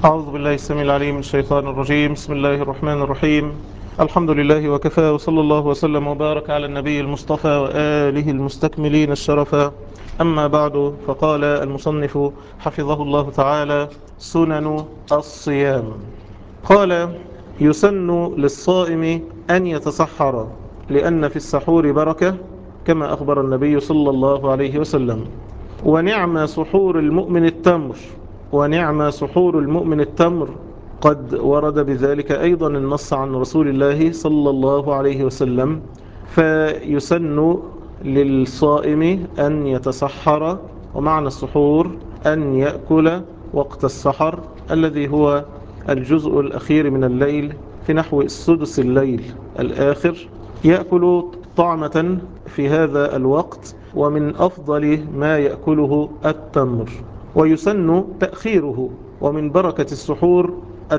أعوذ بالله السميع العليم من الشيطان الرجيم بسم الله الرحمن الرحيم الحمد لله وكفى وصلى الله وسلم وبارك على النبي المصطفى وآله المستكملين الشرفا أما بعد فقال المصنف حفظه الله تعالى سنن الصيام قال يسن للصائم أن يتسحر لأن في السحور بركة كما أخبر النبي صلى الله عليه وسلم ونعم سحور المؤمن التمر ونعم سحور المؤمن التمر قد ورد بذلك أيضا النص عن رسول الله صلى الله عليه وسلم فيسن للصائم أن يتسحر ومعنى السحور أن يأكل وقت السحر الذي هو الجزء الأخير من الليل في نحو السدس الليل الآخر يأكل طعمة في هذا الوقت ومن أفضل ما يأكله التمر ويسن تأخيره ومن بركة السحور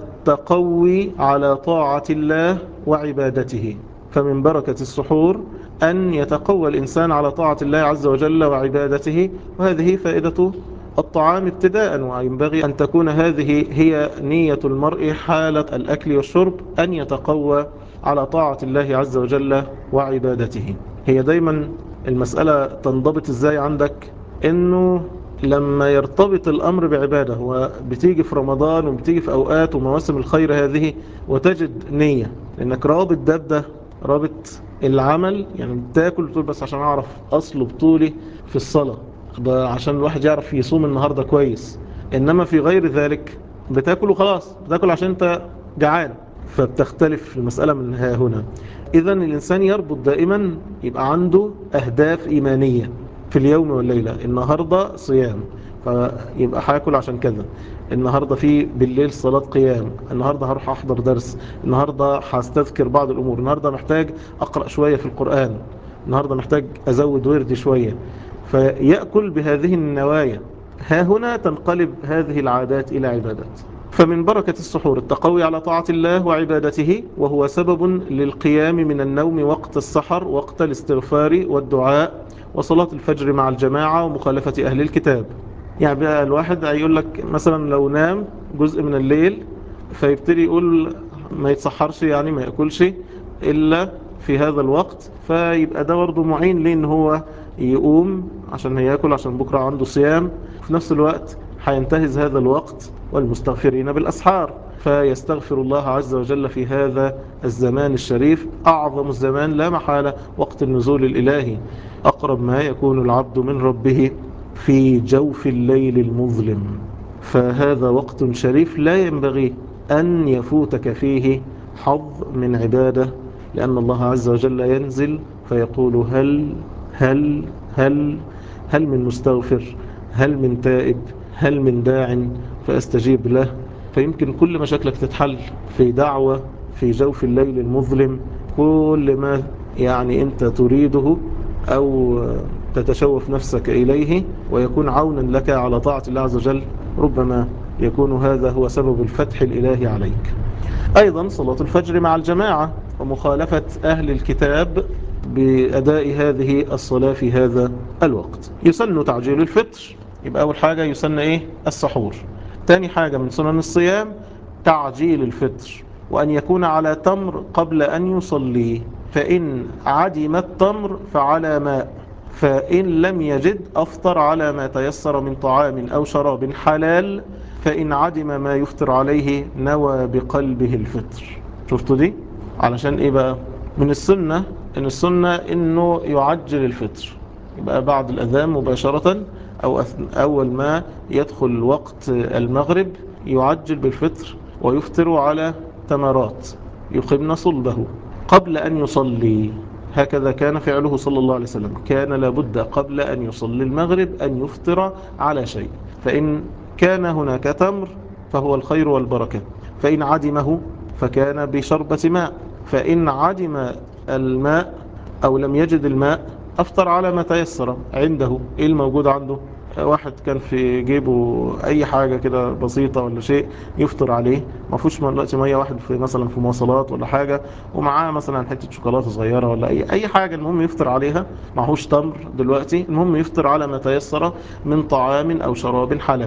التقوي على طاعة الله وعبادته فمن بركة السحور أن يتقوى الإنسان على طاعة الله عز وجل وعبادته وهذه فائدة الطعام ابتداء وينبغي أن تكون هذه هي نية المرء حالة الأكل والشرب أن يتقوى على طاعة الله عز وجل وعبادته هي دايما المسألة تنضبط ازاي عندك انه لما يرتبط الامر بعبادة وبتيجي في رمضان وبتيجي في اوقات ومواسم الخير هذه وتجد نية لانك رابط ده بده رابط العمل يعني بتاكل تقول بس عشان اعرف اصله بطولي في الصلاة عشان الواحد يعرف يصوم النهاردة كويس انما في غير ذلك بتاكل وخلاص بتاكل عشان انت جعان فبتختلف المسألة من ها هنا إذا الإنسان يربط دائما يبقى عنده أهداف إيمانية في اليوم والليلة النهاردة صيام فيبقى هاكل عشان كذا النهاردة في بالليل صلاة قيام النهاردة هروح أحضر درس النهاردة هستذكر بعض الأمور النهاردة محتاج أقرأ شوية في القرآن النهاردة محتاج أزود وردي شوية فيأكل بهذه النوايا ها هنا تنقلب هذه العادات إلى عبادات فمن بركة السحور التقوي على طاعة الله وعبادته وهو سبب للقيام من النوم وقت السحر وقت الاستغفار والدعاء وصلاة الفجر مع الجماعة ومخالفة أهل الكتاب يعني بقى الواحد هيقول لك مثلا لو نام جزء من الليل فيبتدي يقول ما يتسحرش يعني ما يأكلش إلا في هذا الوقت فيبقى ده برضه معين ليه ان هو يقوم عشان هياكل عشان بكرة عنده صيام في نفس الوقت هينتهز هذا الوقت والمستغفرين بالأسحار فيستغفر الله عز وجل في هذا الزمان الشريف أعظم الزمان لا محالة وقت النزول الإلهي أقرب ما يكون العبد من ربه في جوف الليل المظلم فهذا وقت شريف لا ينبغي أن يفوتك فيه حظ من عبادة لأن الله عز وجل ينزل فيقول هل هل هل هل من مستغفر هل من تائب هل من داع فأستجيب له فيمكن كل مشاكلك تتحل في دعوة في جوف الليل المظلم كل ما يعني أنت تريده أو تتشوف نفسك إليه ويكون عونا لك على طاعة الله عز وجل ربما يكون هذا هو سبب الفتح الإلهي عليك أيضا صلاة الفجر مع الجماعة ومخالفة أهل الكتاب بأداء هذه الصلاة في هذا الوقت يسن تعجيل الفطر يبقى أول حاجة يسن إيه السحور تاني حاجة من سنن الصيام تعجيل الفطر وأن يكون على تمر قبل أن يصلي فإن عدم التمر فعلى ماء فإن لم يجد أفطر على ما تيسر من طعام أو شراب حلال فإن عدم ما يفطر عليه نوى بقلبه الفطر شفتوا دي علشان إيه بقى من السنة إن السنة إنه يعجل الفطر يبقى بعد الأذان مباشرة أو أول ما يدخل وقت المغرب يعجل بالفطر ويفطر على تمرات يقمن صلبه قبل أن يصلي هكذا كان فعله صلى الله عليه وسلم كان لابد قبل أن يصلي المغرب أن يفطر على شيء فإن كان هناك تمر فهو الخير والبركة فإن عدمه فكان بشربة ماء فإن عدم الماء أو لم يجد الماء أفطر على ما تيسر عنده إيه الموجود عنده واحد كان في جيبه اي حاجة كده بسيطة ولا شيء يفطر عليه ما فيهوش دلوقتي مية واحد في مثلا في مواصلات ولا حاجة ومعاه مثلا حتة شوكولاتة صغيرة ولا اي اي حاجة المهم يفطر عليها معهوش تمر دلوقتي المهم يفطر على ما تيسر من طعام او شراب حلال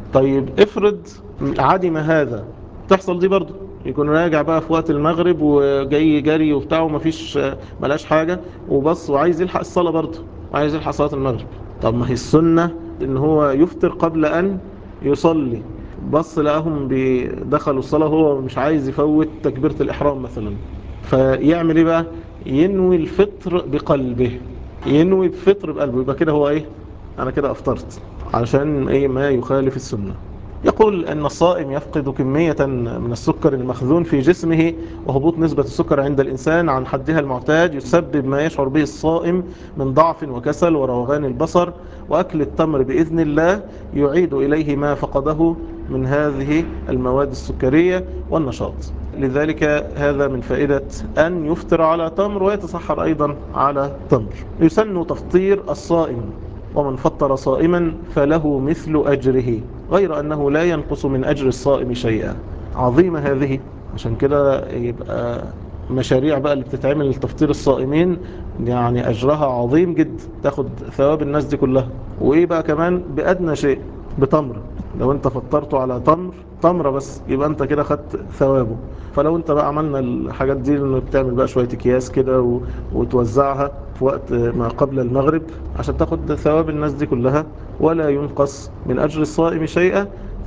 طيب افرض عدم هذا تحصل دي برضه يكون راجع بقى في وقت المغرب وجاي جري وبتاع ومفيش ملاش حاجة وبص وعايز يلحق الصلاة برضه وعايز يلحق صلاة المغرب طب ما هي السنة ان هو يفطر قبل ان يصلي بص لقاهم دخلوا الصلاة هو مش عايز يفوت تكبيرة الإحرام مثلا فيعمل ايه بقى ينوي الفطر بقلبه ينوي بفطر بقلبه يبقى كده هو ايه انا كده افطرت عشان ايه ما يخالف السنة يقول أن الصائم يفقد كمية من السكر المخزون في جسمه وهبوط نسبة السكر عند الإنسان عن حدها المعتاد يسبب ما يشعر به الصائم من ضعف وكسل وروغان البصر وأكل التمر بإذن الله يعيد إليه ما فقده من هذه المواد السكرية والنشاط لذلك هذا من فائدة أن يفطر على تمر ويتصحر أيضا على تمر يسن تفطير الصائم ومن فطر صائما فله مثل أجره غير أنه لا ينقص من أجر الصائم شيئا عظيمة هذه عشان كده يبقى مشاريع بقى اللي بتتعمل لتفطير الصائمين يعني أجرها عظيم جدا تاخد ثواب الناس دي كلها وإيه بقى كمان بأدنى شيء بتمر لو انت فطرته على تمر تمرة بس يبقى انت كده خدت ثوابه فلو انت بقى عملنا الحاجات دي انه بتعمل بقى شوية اكياس كده و... وتوزعها في وقت ما قبل المغرب عشان تاخد ثواب الناس دي كلها ولا ينقص من اجر الصائم شيئا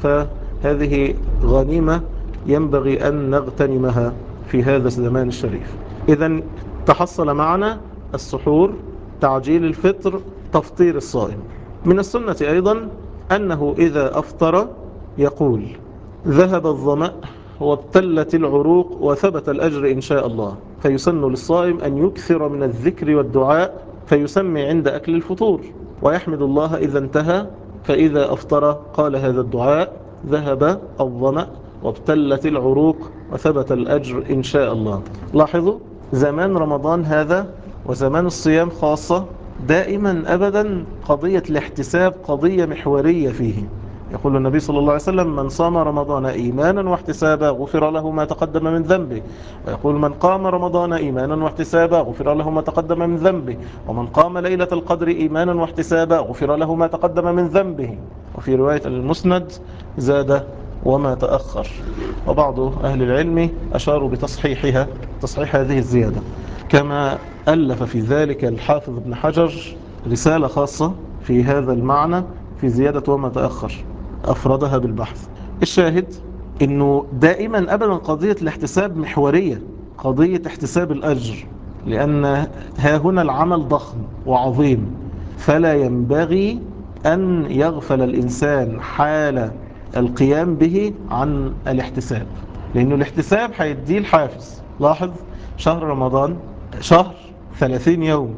فهذه غنيمة ينبغي ان نغتنمها في هذا الزمان الشريف اذا تحصل معنا السحور تعجيل الفطر تفطير الصائم من السنة ايضا أنه إذا أفطر يقول ذهب الظمأ وابتلت العروق وثبت الأجر إن شاء الله فيسن للصائم أن يكثر من الذكر والدعاء فيسمي عند أكل الفطور ويحمد الله إذا انتهى فإذا أفطر قال هذا الدعاء ذهب الظمأ وابتلت العروق وثبت الأجر إن شاء الله لاحظوا زمان رمضان هذا وزمان الصيام خاصة دائما أبدا قضية الاحتساب قضية محورية فيه يقول النبي صلى الله عليه وسلم من صام رمضان إيمانا واحتسابا غفر له ما تقدم من ذنبه ويقول من قام رمضان إيمانا واحتسابا غفر له ما تقدم من ذنبه ومن قام ليلة القدر إيمانا واحتسابا غفر له ما تقدم من ذنبه وفي رواية المسند زاد وما تأخر وبعض أهل العلم أشاروا بتصحيحها تصحيح هذه الزيادة كما ألف في ذلك الحافظ ابن حجر رسالة خاصة في هذا المعنى في زيادة وما تأخر أفردها بالبحث الشاهد أنه دائما أبدا قضية الاحتساب محورية قضية احتساب الأجر لأن ها هنا العمل ضخم وعظيم فلا ينبغي أن يغفل الإنسان حال القيام به عن الاحتساب لأنه الاحتساب هيديه الحافز لاحظ شهر رمضان شهر 30 يوم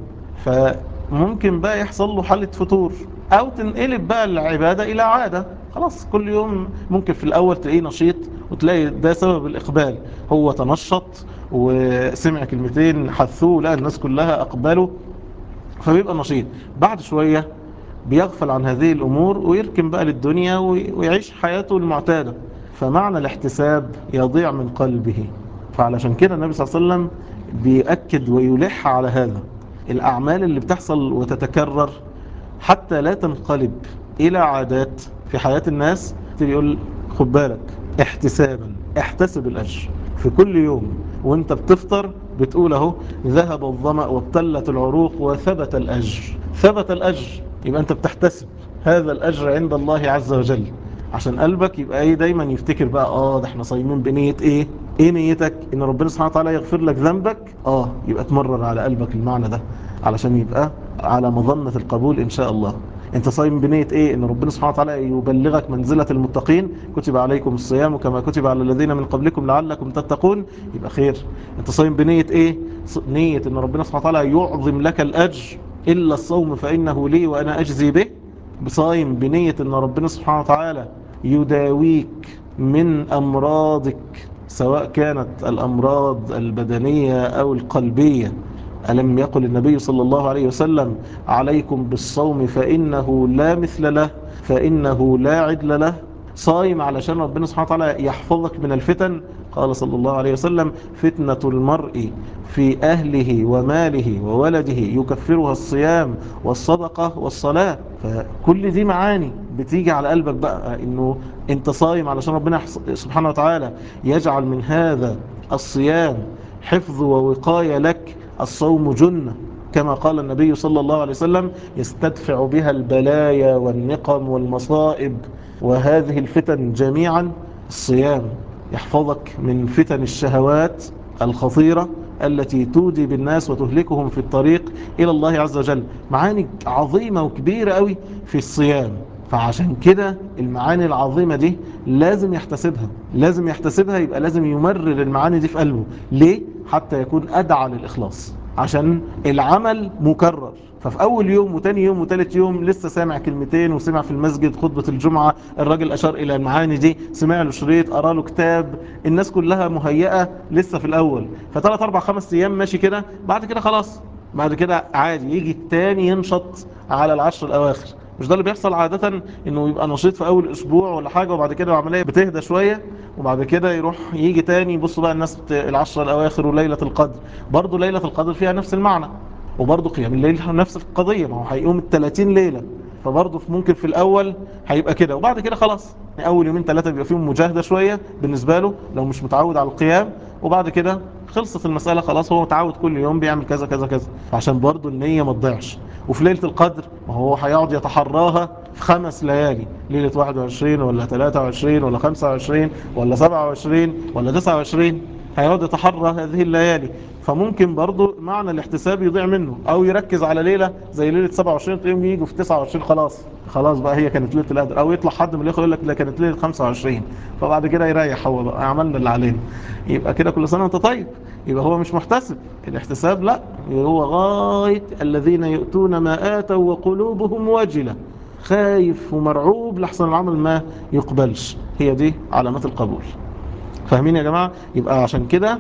فممكن بقى يحصل له حالة فطور او تنقلب بقى العبادة الى عادة خلاص كل يوم ممكن في الاول تلاقيه نشيط وتلاقي ده سبب الاقبال هو تنشط وسمع كلمتين حثوه لقى الناس كلها اقبلوا فبيبقى نشيط بعد شوية بيغفل عن هذه الامور ويركن بقى للدنيا ويعيش حياته المعتادة فمعنى الاحتساب يضيع من قلبه فعلشان كده النبي صلى الله عليه وسلم بيأكد ويلح على هذا الأعمال اللي بتحصل وتتكرر حتى لا تنقلب إلى عادات في حياة الناس يقول خد بالك احتسابا احتسب الأجر في كل يوم وانت بتفطر بتقول اهو ذهب الظمأ وابتلت العروق وثبت الأجر ثبت الأجر يبقى انت بتحتسب هذا الأجر عند الله عز وجل عشان قلبك يبقى ايه دايما يفتكر بقى اه ده احنا صايمين بنية ايه ايه نيتك ان ربنا سبحانه وتعالى يغفر لك ذنبك اه يبقى تمرر على قلبك المعنى ده علشان يبقى على مظنة القبول ان شاء الله انت صايم بنية ايه ان ربنا سبحانه وتعالى يبلغك منزلة المتقين كتب عليكم الصيام كما كتب على الذين من قبلكم لعلكم تتقون يبقى خير انت صايم بنية ايه نية ان ربنا سبحانه وتعالى يعظم لك الاجر الا الصوم فانه لي وانا اجزي به بصايم بنية ان ربنا سبحانه وتعالى يداويك من امراضك سواء كانت الأمراض البدنية أو القلبية ألم يقل النبي صلى الله عليه وسلم عليكم بالصوم فإنه لا مثل له فإنه لا عدل له صايم علشان ربنا سبحانه وتعالى يحفظك من الفتن قال صلى الله عليه وسلم فتنة المرء في أهله وماله وولده يكفرها الصيام والصدقة والصلاة فكل دي معاني بتيجي على قلبك بقى انه انت صايم علشان ربنا سبحانه وتعالى يجعل من هذا الصيام حفظ ووقاية لك الصوم جنة كما قال النبي صلى الله عليه وسلم يستدفع بها البلايا والنقم والمصائب وهذه الفتن جميعا الصيام يحفظك من فتن الشهوات الخطيرة التي تودي بالناس وتهلكهم في الطريق إلى الله عز وجل معاني عظيمة وكبيرة قوي في الصيام فعشان كده المعاني العظيمة دي لازم يحتسبها لازم يحتسبها يبقى لازم يمرر المعاني دي في قلبه ليه؟ حتى يكون أدعى للإخلاص عشان العمل مكرر ففي أول يوم وتاني يوم وتالت يوم لسه سامع كلمتين وسمع في المسجد خطبة الجمعة الراجل أشار إلى المعاني دي سمع له شريط قرا له كتاب الناس كلها مهيئة لسه في الأول فثلاث أربع خمس أيام ماشي كده بعد كده خلاص بعد كده عادي يجي التاني ينشط على العشر الأواخر مش ده اللي بيحصل عادة انه يبقى نشيط في اول اسبوع ولا حاجة وبعد كده العملية بتهدى شوية وبعد كده يروح يجي تاني يبص بقى الناس العشرة الاواخر وليلة القدر برضو ليلة القدر فيها نفس المعنى وبرضه قيام الليل نفس القضية ما هو هيقوم ال 30 ليلة فبرضه ممكن في الأول هيبقى كده وبعد كده خلاص أول يومين ثلاثة بيبقى فيهم مجاهدة شوية بالنسبة له لو مش متعود على القيام وبعد كده خلصت المسألة خلاص هو متعود كل يوم بيعمل كذا كذا كذا عشان برضه النية ما تضيعش وفي ليلة القدر ما هو هيقعد يتحراها في خمس ليالي ليلة 21 ولا 23 ولا 25 ولا 27 ولا 29 هيقعد يتحرى هذه الليالي فممكن برضو معنى الاحتساب يضيع منه او يركز على ليلة زي ليلة 27 تلاقيهم يجوا في 29 خلاص خلاص بقى هي كانت ليلة القدر او يطلع حد من الاخوه يقول لك لا كانت ليلة 25 فبعد كده يريح هو بقى عملنا اللي علينا يبقى كده كل سنة وانت طيب يبقى هو مش محتسب الاحتساب لا هو غاية الذين يؤتون ما آتوا وقلوبهم واجلة خايف ومرعوب لحسن العمل ما يقبلش هي دي علامات القبول فاهمين يا جماعة يبقى عشان كده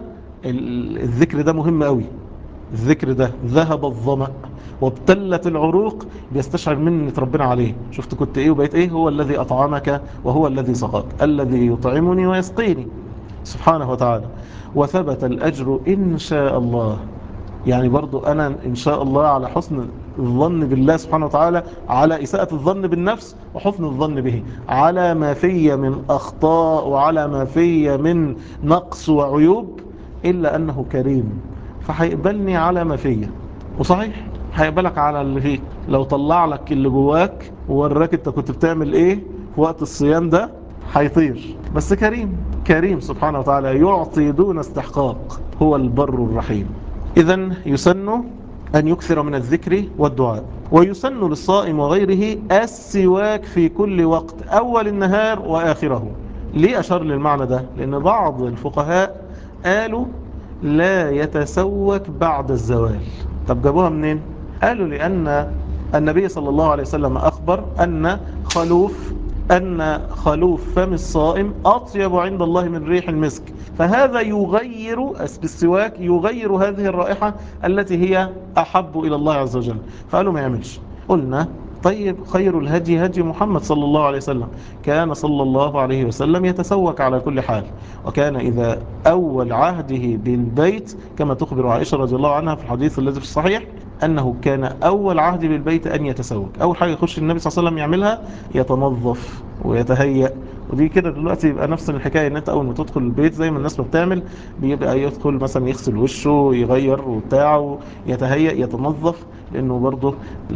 الذكر ده مهم قوي الذكر ده ذهب الظمأ وابتلت العروق بيستشعر منة ربنا عليه شفت كنت ايه وبقيت ايه هو الذي اطعمك وهو الذي سقاك الذي يطعمني ويسقيني سبحانه وتعالى وثبت الأجر إن شاء الله يعني برضو أنا إن شاء الله على حسن الظن بالله سبحانه وتعالى على إساءة الظن بالنفس وحسن الظن به على ما في من أخطاء وعلى ما في من نقص وعيوب إلا أنه كريم فهيقبلني على ما فيه وصحيح هيقبلك على اللي فيك لو طلع لك اللي جواك ووراك انت كنت بتعمل ايه في وقت الصيام ده هيطير بس كريم كريم سبحانه وتعالى يعطي دون استحقاق هو البر الرحيم إذا يسن أن يكثر من الذكر والدعاء ويسن للصائم وغيره السواك في كل وقت أول النهار وآخره ليه أشار للمعنى ده؟ لأن بعض الفقهاء قالوا لا يتسوك بعد الزوال طب جابوها منين؟ قالوا لأن النبي صلى الله عليه وسلم أخبر أن خلوف أن خلوف فم الصائم أطيب عند الله من ريح المسك فهذا يغير بالسواك يغير هذه الرائحة التي هي أحب إلى الله عز وجل فقالوا ما يعملش قلنا طيب خير الهدي هدي محمد صلى الله عليه وسلم كان صلى الله عليه وسلم يتسوك على كل حال وكان إذا أول عهده بالبيت كما تخبر عائشة رضي الله عنها في الحديث الذي في الصحيح أنه كان أول عهد بالبيت أن يتسوك أول حاجة يخش النبي صلى الله عليه وسلم يعملها يتنظف ويتهيأ ودي كده دلوقتي يبقى نفس الحكاية ان انت اول ما تدخل البيت زي ما الناس ما بتعمل بيبقى يدخل مثلا يغسل وشه يغير وبتاعه يتهيأ يتنظف لانه برضه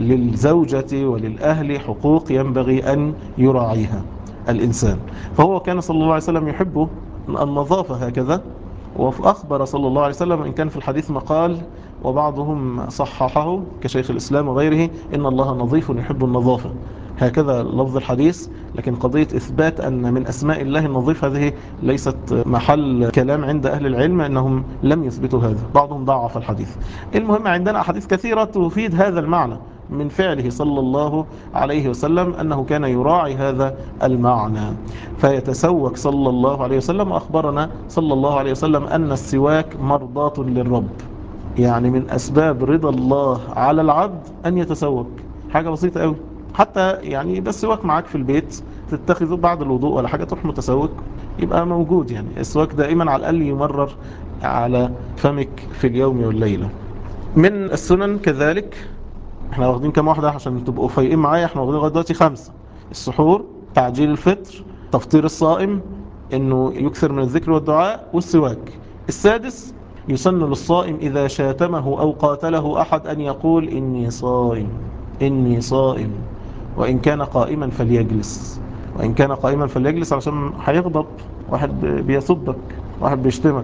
للزوجة وللأهل حقوق ينبغي ان يراعيها الانسان فهو كان صلى الله عليه وسلم يحب النظافة هكذا وأخبر صلى الله عليه وسلم إن كان في الحديث مقال وبعضهم صححه كشيخ الإسلام وغيره إن الله نظيف يحب النظافة هكذا لفظ الحديث لكن قضية إثبات أن من أسماء الله النظيف هذه ليست محل كلام عند أهل العلم أنهم لم يثبتوا هذا بعضهم ضعف الحديث المهم عندنا أحاديث كثيرة تفيد هذا المعنى من فعله صلى الله عليه وسلم أنه كان يراعي هذا المعنى فيتسوك صلى الله عليه وسلم أخبرنا صلى الله عليه وسلم أن السواك مرضاة للرب يعني من أسباب رضا الله على العبد أن يتسوك حاجة بسيطة قوي حتى يعني بس سواك معاك في البيت تتخذه بعد الوضوء ولا حاجة تروح متسوق يبقى موجود يعني السواك دائما على الأقل يمرر على فمك في اليوم والليلة من السنن كذلك احنا واخدين كام واحدة عشان تبقوا فايقين معايا احنا واخدين لغايه دلوقتي خمسة السحور تعجيل الفطر تفطير الصائم انه يكثر من الذكر والدعاء والسواك السادس يسن للصائم إذا شاتمه أو قاتله أحد أن يقول إني صائم إني صائم وإن كان قائما فليجلس وإن كان قائما فليجلس عشان هيغضب واحد بيسبك واحد بيشتمك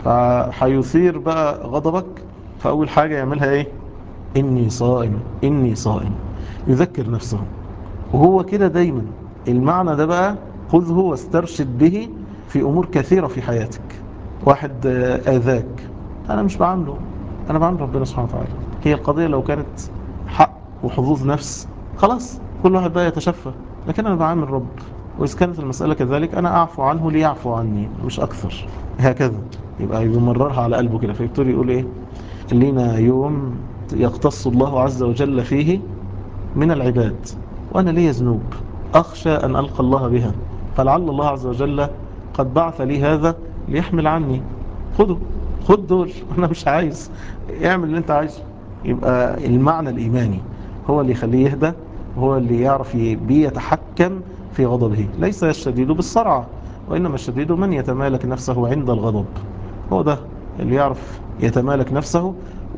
فهيثير بقى غضبك فأول حاجة يعملها إيه إني صائم إني صائم يذكر نفسه وهو كده دايما المعنى ده بقى خذه واسترشد به في أمور كثيرة في حياتك واحد آذاك أنا مش بعمله أنا بعمل ربنا سبحانه وتعالى هي القضية لو كانت حق وحظوظ نفس خلاص كل واحد بقى يتشفى لكن أنا بعمل رب وإذا كانت المسألة كذلك أنا أعفو عنه ليعفو عني مش أكثر هكذا يبقى يمررها على قلبه كده فيبتدي يقول إيه لينا يوم يقتص الله عز وجل فيه من العباد وأنا لي ذنوب أخشى أن ألقى الله بها فلعل الله عز وجل قد بعث لي هذا ليحمل عني خده خد دول أنا مش عايز اعمل اللي أنت عايزه يبقى المعنى الإيماني هو اللي يخليه يهدى وهو اللي يعرف بيتحكم في غضبه ليس الشديد بالسرعة وإنما الشديد من يتمالك نفسه عند الغضب هو ده اللي يعرف يتمالك نفسه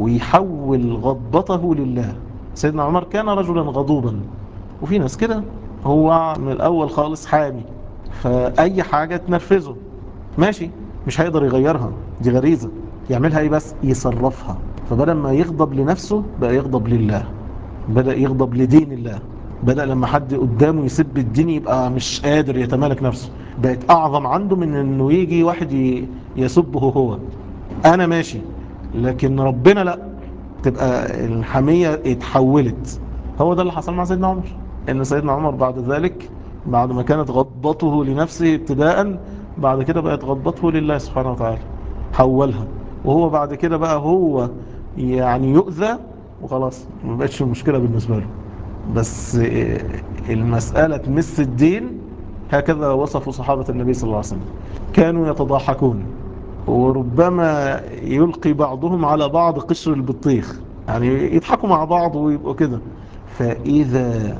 ويحول غضبته لله سيدنا عمر كان رجلا غضوبا وفي ناس كده هو من الأول خالص حامي فأي حاجة تنرفزه ماشي مش هيقدر يغيرها دي غريزة يعملها ايه بس يصرفها فبدل ما يغضب لنفسه بقى يغضب لله بدأ يغضب لدين الله بدأ لما حد قدامه يسب الدين يبقى مش قادر يتمالك نفسه بقت أعظم عنده من أنه يجي واحد يسبه هو أنا ماشي لكن ربنا لا تبقى الحمية اتحولت هو ده اللي حصل مع سيدنا عمر ان سيدنا عمر بعد ذلك بعد ما كانت غضبته لنفسه ابتداء بعد كده بقت غضبته لله سبحانه وتعالى حولها وهو بعد كده بقى هو يعني يؤذى وخلاص ما بقتش المشكلة بالنسبة له بس المسألة تمس الدين هكذا وصفوا صحابة النبي صلى الله عليه وسلم كانوا يتضاحكون وربما يلقي بعضهم على بعض قشر البطيخ يعني يضحكوا مع بعض ويبقوا كده فإذا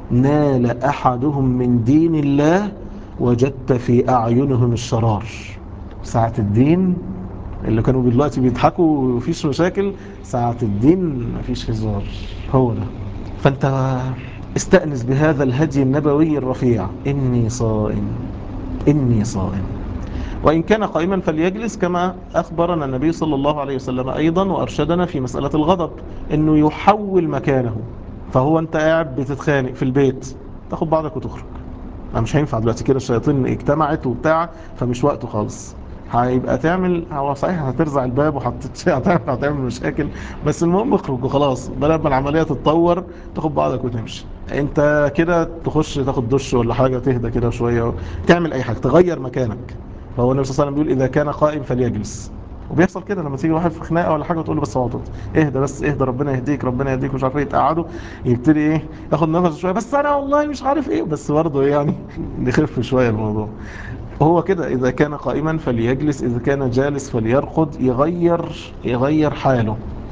نال أحدهم من دين الله وجدت في أعينهم الشرار ساعة الدين اللي كانوا دلوقتي بيضحكوا ومفيش مشاكل ساعة الدين مفيش هزار هو ده فانت استأنس بهذا الهدي النبوي الرفيع إني صائم إني صائم وإن كان قائما فليجلس كما أخبرنا النبي صلى الله عليه وسلم أيضا وأرشدنا في مسألة الغضب إنه يحول مكانه فهو أنت قاعد بتتخانق في البيت تاخد بعضك وتخرج أنا مش هينفع دلوقتي كده الشياطين اجتمعت وبتاع فمش وقته خالص هيبقى تعمل هو صحيح هترزع الباب وهتعمل هتعمل مشاكل بس المهم اخرج وخلاص بدل ما العمليه تتطور تاخد بعضك وتمشي انت كده تخش تاخد دش ولا حاجه تهدى كده شويه تعمل اي حاجه تغير مكانك فهو النبي صلى الله عليه وسلم بيقول اذا كان قائم فليجلس وبيحصل كده لما تيجي واحد في خناقه ولا حاجه تقول له بس اقعد اهدى بس اهدى ربنا يهديك ربنا يهديك مش عارف ايه تقعده يبتدي ايه ياخد نفس شويه بس انا والله مش عارف ايه بس برضه يعني نخف شويه الموضوع هو كده إذا كان قائما فليجلس إذا كان جالس فليرقد يغير يغير حاله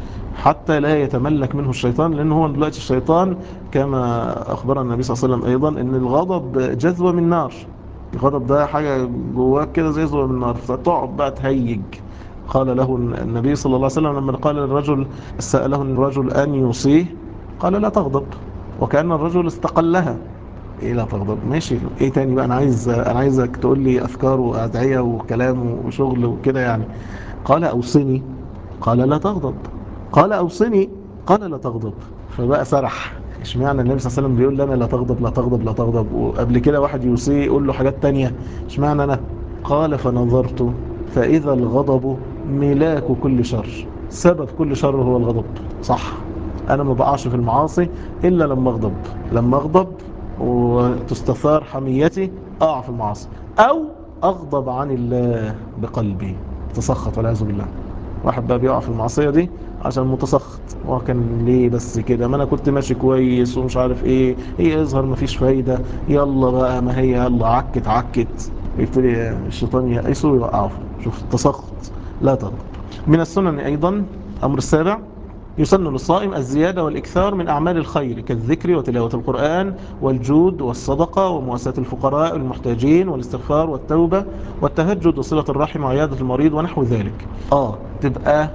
حتى لا يتملك منه الشيطان لأن هو دلوقتي الشيطان كما أخبرنا النبي صلى الله عليه وسلم أيضا أن الغضب جذوة من نار الغضب ده حاجة جواك كده زي جذوة من نار فتقعد بقى تهيج قال له النبي صلى الله عليه وسلم لما قال للرجل سأله الرجل أن يوصيه قال لا تغضب وكأن الرجل استقلها ايه لا تغضب ماشي ايه تاني بقى انا عايز انا عايزك تقول لي افكار وادعيه وكلام وشغل وكده يعني قال اوصني قال لا تغضب قال اوصني قال لا تغضب فبقى سرح اشمعنى النبي صلى الله عليه وسلم بيقول لنا لا تغضب لا تغضب لا تغضب وقبل كده واحد يوصيه يقول له حاجات تانية اشمعنى انا قال فنظرت فاذا الغضب ملاك كل شر سبب كل شر هو الغضب صح انا ما بقعش في المعاصي الا لما اغضب لما اغضب وتستثار حميتي أقع في المعاصي أو أغضب عن الله بقلبي تسخط والعياذ بالله واحد بقى بيقع في المعصية دي عشان متسخط هو كان ليه بس كده ما انا كنت ماشي كويس ومش عارف ايه هي يظهر مفيش فايدة يلا بقى ما هي يلا عكت عكت يبتدي الشيطان يأسه ويوقعه شوف التسخط لا تغضب من السنن ايضا امر السابع يسن للصائم الزيادة والإكثار من أعمال الخير كالذكر وتلاوة القرآن والجود والصدقة ومواساة الفقراء المحتاجين والاستغفار والتوبة والتهجد وصلة الرحم وعيادة المريض ونحو ذلك آه تبقى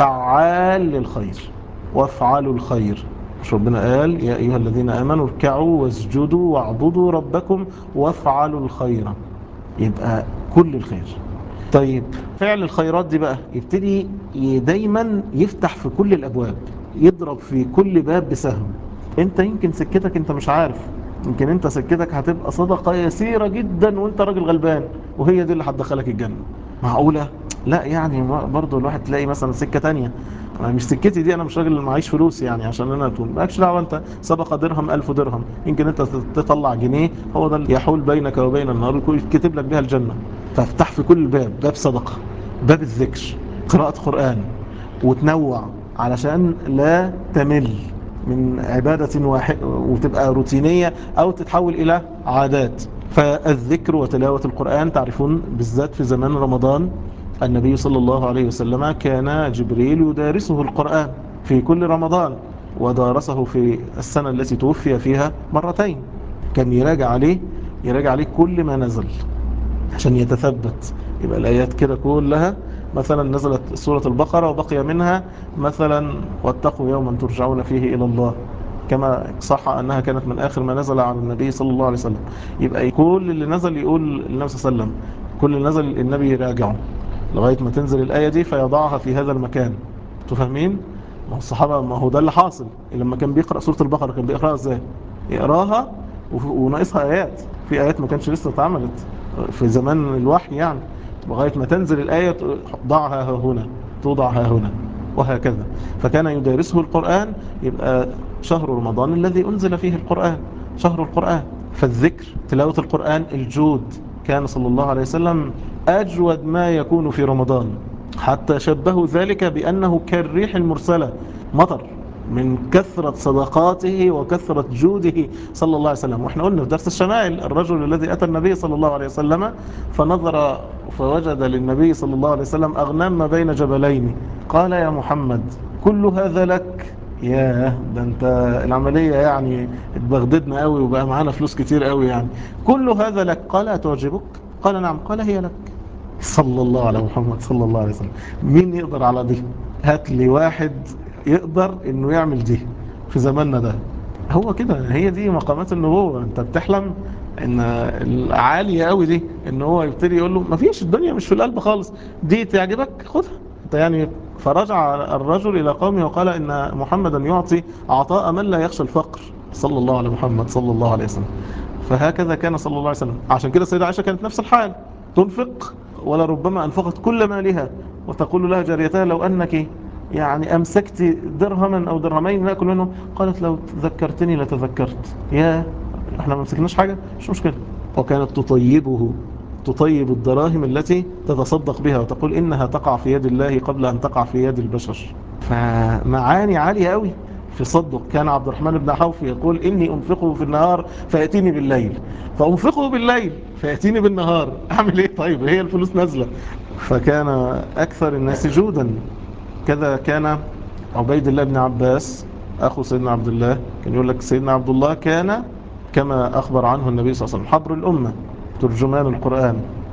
فعال للخير وافعلوا الخير مش ربنا قال يا أيها الذين آمنوا اركعوا واسجدوا واعبدوا ربكم وافعلوا الخير يبقى كل الخير طيب فعل الخيرات دي بقى يبتدي دايما يفتح في كل الأبواب يضرب في كل باب بسهم انت يمكن سكتك انت مش عارف يمكن انت سكتك هتبقى صدقة يسيرة جدا وانت راجل غلبان وهي دي اللي هتدخلك الجنة معقولة لا يعني برضو الواحد تلاقي مثلا سكة تانية أنا مش سكتي دي انا مش راجل معيش فلوس يعني عشان انا اتون مالكش دعوه انت سبق درهم ألف درهم يمكن انت تطلع جنيه هو ده اللي يحول بينك وبين النار يكتب لك بها الجنه فافتح في كل باب باب صدقه باب الذكر قراءه قران وتنوع علشان لا تمل من عبادة واحد وتبقى روتينية أو تتحول إلى عادات فالذكر وتلاوة القرآن تعرفون بالذات في زمان رمضان النبي صلى الله عليه وسلم كان جبريل يدارسه القرآن في كل رمضان ودارسه في السنة التي توفي فيها مرتين كان يراجع عليه يراجع عليه كل ما نزل عشان يتثبت يبقى الآيات كده كلها مثلا نزلت سورة البقرة وبقي منها مثلا واتقوا يوما ترجعون فيه إلى الله كما صح أنها كانت من آخر ما نزل على النبي صلى الله عليه وسلم يبقى كل اللي نزل يقول النبي صلى الله عليه وسلم كل اللي نزل النبي يراجعه لغاية ما تنزل الآية دي فيضعها في هذا المكان تفهمين؟ ما هو الصحابة ما هو ده اللي حاصل لما كان بيقرأ سورة البقرة كان بيقرأها ازاي؟ يقراها وناقصها آيات في آيات ما كانش لسه اتعملت في زمان الوحي يعني لغاية ما تنزل الآية ضعها هنا توضعها هنا وهكذا فكان يدارسه القرآن يبقى شهر رمضان الذي أنزل فيه القرآن شهر القرآن فالذكر تلاوة القرآن الجود كان صلى الله عليه وسلم أجود ما يكون في رمضان حتى شبهوا ذلك بأنه كالريح المرسلة مطر من كثرة صدقاته وكثرة جوده صلى الله عليه وسلم واحنا قلنا في درس الشمائل الرجل الذي أتى النبي صلى الله عليه وسلم فنظر فوجد للنبي صلى الله عليه وسلم أغنام ما بين جبلين قال يا محمد كل هذا لك ياه ده انت العملية يعني اتبغددنا قوي وبقى معانا فلوس كتير قوي يعني كل هذا لك قال أتعجبك قال نعم قال هي لك صلى الله على محمد صلى الله عليه وسلم مين يقدر على دي هات لي واحد يقدر انه يعمل دي في زماننا ده هو كده هي دي مقامات النبوة انت بتحلم ان العالية قوي دي ان هو يبتدي يقول له مفيش الدنيا مش في القلب خالص دي تعجبك خدها انت يعني فرجع الرجل الى قومه وقال ان محمدا يعطي عطاء من لا يخشى الفقر صلى الله على محمد صلى الله عليه وسلم فهكذا كان صلى الله عليه وسلم عشان كده السيدة عائشة كانت نفس الحال تنفق ولربما أنفقت كل مالها وتقول لها جاريتها لو أنك يعني أمسكت درهما أو درهمين نأكل منه قالت لو ذكرتني لتذكرت يا احنا ما مسكناش حاجة مش مشكلة وكانت تطيبه تطيب الدراهم التي تتصدق بها وتقول إنها تقع في يد الله قبل أن تقع في يد البشر فمعاني عالية قوي في صدق كان عبد الرحمن بن عوف يقول إني أنفقه في النهار فيأتيني بالليل فأنفقه بالليل فيأتيني بالنهار أعمل إيه طيب هي الفلوس نازلة فكان أكثر الناس جودا كذا كان عبيد الله بن عباس أخو سيدنا عبد الله كان يقول لك سيدنا عبد الله كان كما أخبر عنه النبي صلى الله عليه وسلم حبر الأمة ترجمان القرآن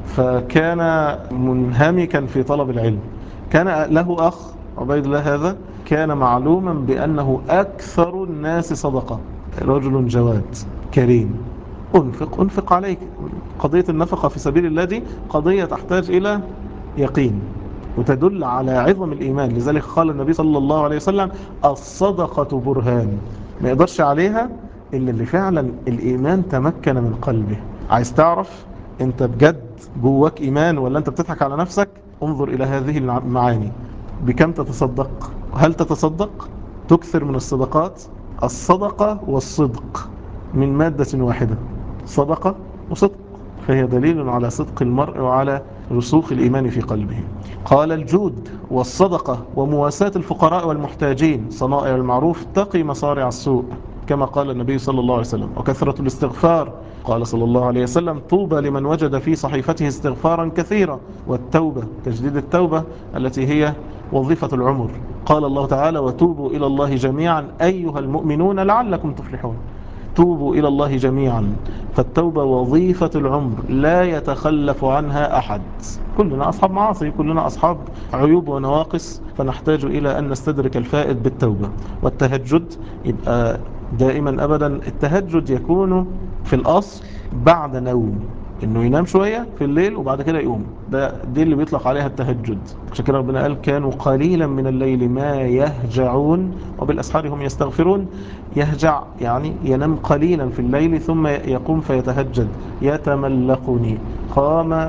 فكان منهمكا في طلب العلم كان له أخ عبيد الله هذا كان معلوما بأنه أكثر الناس صدقة رجل جواد كريم أنفق أنفق عليك قضية النفقة في سبيل الله دي قضية تحتاج إلى يقين وتدل على عظم الإيمان لذلك قال النبي صلى الله عليه وسلم الصدقة برهان ما يقدرش عليها إلا اللي فعلا الإيمان تمكن من قلبه عايز تعرف انت بجد جواك إيمان ولا انت بتضحك على نفسك انظر إلى هذه المعاني بكم تتصدق هل تتصدق تكثر من الصدقات الصدقة والصدق من مادة واحدة صدقة وصدق فهي دليل على صدق المرء وعلى رسوخ الإيمان في قلبه قال الجود والصدقة ومواساة الفقراء والمحتاجين صنائع المعروف تقي مصارع السوء كما قال النبي صلى الله عليه وسلم وكثرة الاستغفار قال صلى الله عليه وسلم طوبى لمن وجد في صحيفته استغفارا كثيرا والتوبة تجديد التوبة التي هي وظيفة العمر قال الله تعالى وتوبوا إلى الله جميعا أيها المؤمنون لعلكم تفلحون توبوا إلى الله جميعا فالتوبة وظيفة العمر لا يتخلف عنها أحد كلنا أصحاب معاصي كلنا أصحاب عيوب ونواقص فنحتاج إلى أن نستدرك الفائد بالتوبة والتهجد يبقى دائما أبدا التهجد يكون في الأصل بعد نوم انه ينام شوية في الليل وبعد كده يقوم ده دي اللي بيطلق عليها التهجد عشان كده ربنا قال كانوا قليلا من الليل ما يهجعون وبالأسحار هم يستغفرون يهجع يعني ينام قليلا في الليل ثم يقوم فيتهجد يتملقني قام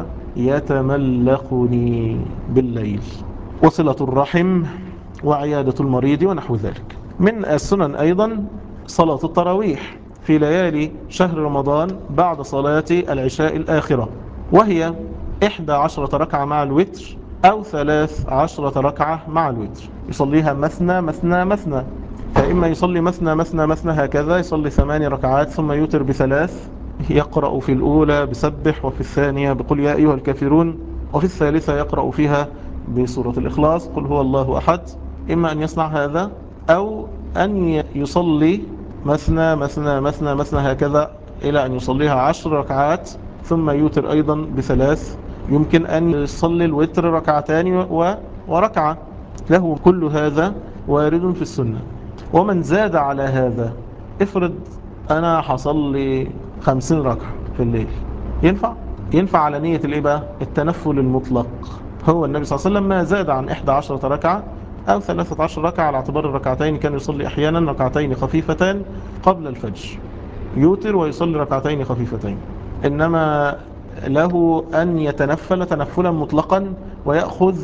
يتملقني بالليل وصلة الرحم وعيادة المريض ونحو ذلك من السنن أيضا صلاة التراويح في ليالي شهر رمضان بعد صلاة العشاء الآخرة وهي إحدى عشرة ركعة مع الوتر أو ثلاث عشرة ركعة مع الوتر يصليها مثنى مثنى مثنى فإما يصلي مثنى مثنى مثنى هكذا يصلي ثماني ركعات ثم يوتر بثلاث يقرأ في الأولى بسبح وفي الثانية بقول يا أيها الكافرون وفي الثالثة يقرأ فيها بسورة الإخلاص قل هو الله أحد إما أن يصنع هذا أو أن يصلي مثنى مثنى مثنى مثنى هكذا إلى أن يصليها عشر ركعات ثم يوتر أيضا بثلاث يمكن أن يصلي الوتر ركعتان وركعة له كل هذا وارد في السنة ومن زاد على هذا افرض أنا حصلي خمسين ركعة في الليل ينفع؟ ينفع على نية الإيه بقى؟ التنفل المطلق هو النبي صلى الله عليه وسلم ما زاد عن 11 ركعة أو 13 ركعة على اعتبار الركعتين كان يصلي أحيانا ركعتين خفيفتان قبل الفجر يوتر ويصلي ركعتين خفيفتين إنما له أن يتنفل تنفلا مطلقا ويأخذ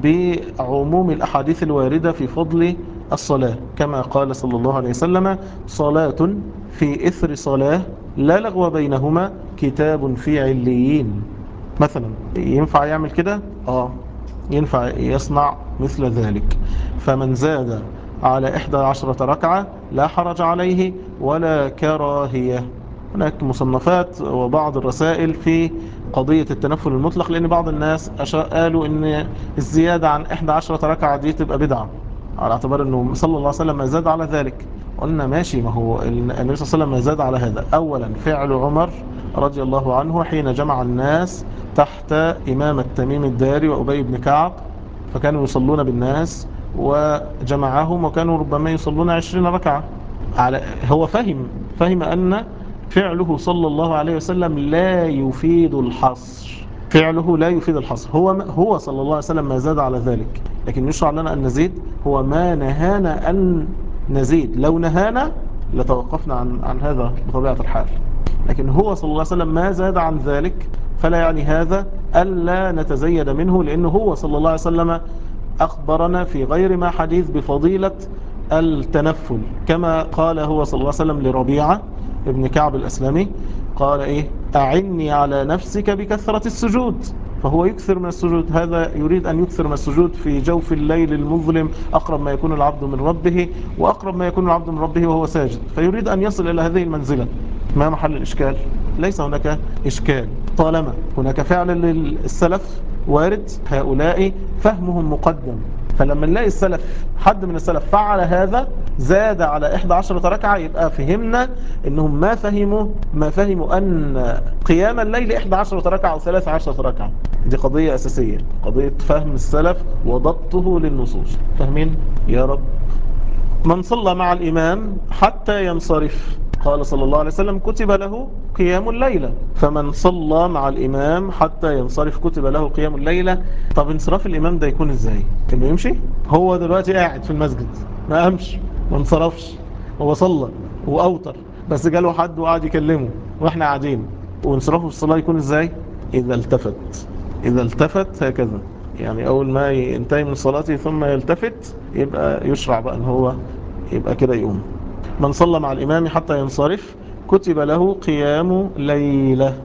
بعموم الأحاديث الواردة في فضل الصلاة كما قال صلى الله عليه وسلم صلاة في إثر صلاة لا لغو بينهما كتاب في عليين مثلا ينفع يعمل كده؟ آه ينفع يصنع مثل ذلك فمن زاد على إحدى عشرة ركعة لا حرج عليه ولا كراهية هناك مصنفات وبعض الرسائل في قضية التنفل المطلق لأن بعض الناس قالوا أن الزيادة عن 11 ركعة دي تبقى بدعة على اعتبار أنه صلى الله عليه وسلم ما زاد على ذلك قلنا ماشي ما هو النبي صلى الله عليه وسلم ما زاد على هذا أولا فعل عمر رضي الله عنه حين جمع الناس تحت إمام التميم الداري وأبي بن كعب فكانوا يصلون بالناس وجمعهم وكانوا ربما يصلون عشرين ركعة على هو فهم فهم أن فعله صلى الله عليه وسلم لا يفيد الحصر فعله لا يفيد الحصر هو هو صلى الله عليه وسلم ما زاد على ذلك لكن يشرع لنا أن نزيد هو ما نهانا أن نزيد لو نهانا لتوقفنا عن عن هذا بطبيعة الحال لكن هو صلى الله عليه وسلم ما زاد عن ذلك فلا يعني هذا ألا نتزيد منه لأنه هو صلى الله عليه وسلم أخبرنا في غير ما حديث بفضيلة التنفل كما قال هو صلى الله عليه وسلم لربيعة ابن كعب الأسلمي قال إيه أعني على نفسك بكثرة السجود فهو يكثر من السجود هذا يريد أن يكثر من السجود في جوف الليل المظلم أقرب ما يكون العبد من ربه وأقرب ما يكون العبد من ربه وهو ساجد فيريد أن يصل إلى هذه المنزلة ما محل الإشكال ليس هناك إشكال طالما هناك فعل للسلف وارد هؤلاء فهمهم مقدم فلما نلاقي السلف حد من السلف فعل هذا زاد على 11 ركعة يبقى فهمنا انهم ما فهموا ما فهموا ان قيام الليل 11 ركعة او 13 ركعة دي قضية اساسية قضية فهم السلف وضبطه للنصوص فاهمين يا رب من صلى مع الامام حتى ينصرف قال صلى الله عليه وسلم كتب له قيام الليلة فمن صلى مع الإمام حتى ينصرف كتب له قيام الليلة طب انصراف الإمام ده يكون ازاي انه يمشي هو دلوقتي قاعد في المسجد ما قامش ما انصرفش هو صلى وأوتر بس جاله حد وقعد يكلمه واحنا قاعدين وانصرافه في الصلاة يكون ازاي اذا التفت اذا التفت هكذا يعني اول ما ينتهي من صلاته ثم يلتفت يبقى يشرع بقى ان هو يبقى كده يقوم من صلى مع الإمام حتى ينصرف كتب له قيام ليلة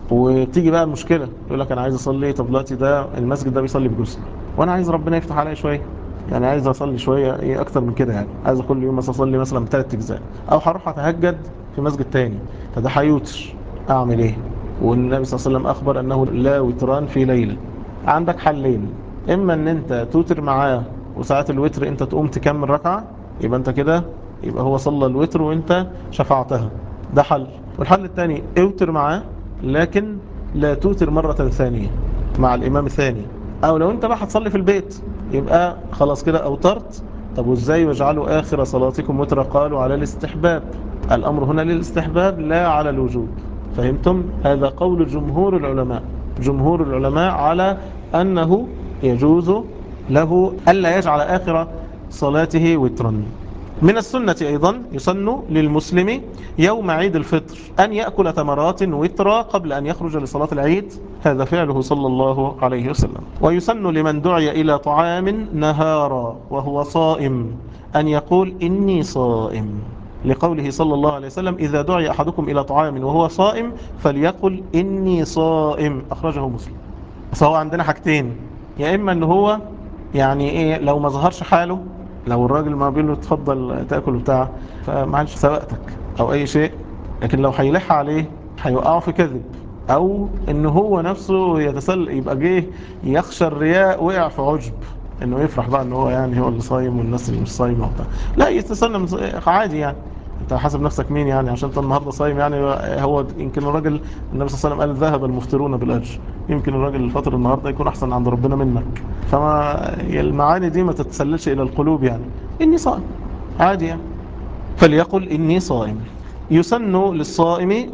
وتيجي بقى المشكلة يقول لك أنا عايز أصلي طب دلوقتي ده المسجد ده بيصلي بجزء وأنا عايز ربنا يفتح عليا شوية يعني عايز أصلي شوية إيه أكتر من كده يعني عايز كل يوم مثلا أصلي مثلا بثلاث أجزاء أو هروح أتهجد في مسجد تاني فده هيوتر أعمل إيه؟ والنبي صلى الله عليه وسلم أخبر أنه لا وتران في ليلة عندك حلين إما أن أنت توتر معاه وساعات الوتر أنت تقوم تكمل ركعة يبقى أنت كده يبقى هو صلى الوتر وأنت شفعتها ده حل والحل الثاني اوتر معاه لكن لا توتر مرة ثانية مع الإمام الثاني أو لو أنت بقى هتصلي في البيت يبقى خلاص كده أوترت طب وإزاي واجعلوا آخر صلاتكم وتر قالوا على الاستحباب الأمر هنا للاستحباب لا على الوجوب فهمتم هذا قول جمهور العلماء جمهور العلماء على أنه يجوز له ألا يجعل آخر صلاته وترا من السنة أيضا يسن للمسلم يوم عيد الفطر أن يأكل تمرات وترا قبل أن يخرج لصلاة العيد هذا فعله صلى الله عليه وسلم ويسن لمن دعي إلى طعام نهارا وهو صائم أن يقول إني صائم لقوله صلى الله عليه وسلم إذا دعي أحدكم إلى طعام وهو صائم فليقل إني صائم أخرجه مسلم فهو عندنا حاجتين يا إما أن هو يعني إيه لو ما ظهرش حاله لو الراجل ما بيقول له اتفضل تاكل بتاع فمعلش سبقتك او اي شيء لكن لو هيلح عليه هيوقعه في كذب او ان هو نفسه يتسل يبقى جه يخشى الرياء وقع في عجب انه يفرح بقى ان هو يعني هو اللي صايم والناس اللي مش صايمه وبتاع لا يتسلم عادي يعني انت حاسب نفسك مين يعني عشان انت النهارده صايم يعني هو يمكن الراجل النبي صلى الله عليه وسلم قال ذهب المفطرون بالاجر يمكن الراجل الفطر النهارده يكون احسن عند ربنا منك فما المعاني دي ما تتسللش الى القلوب يعني اني صائم عادي يعني فليقل اني صائم يسن للصائم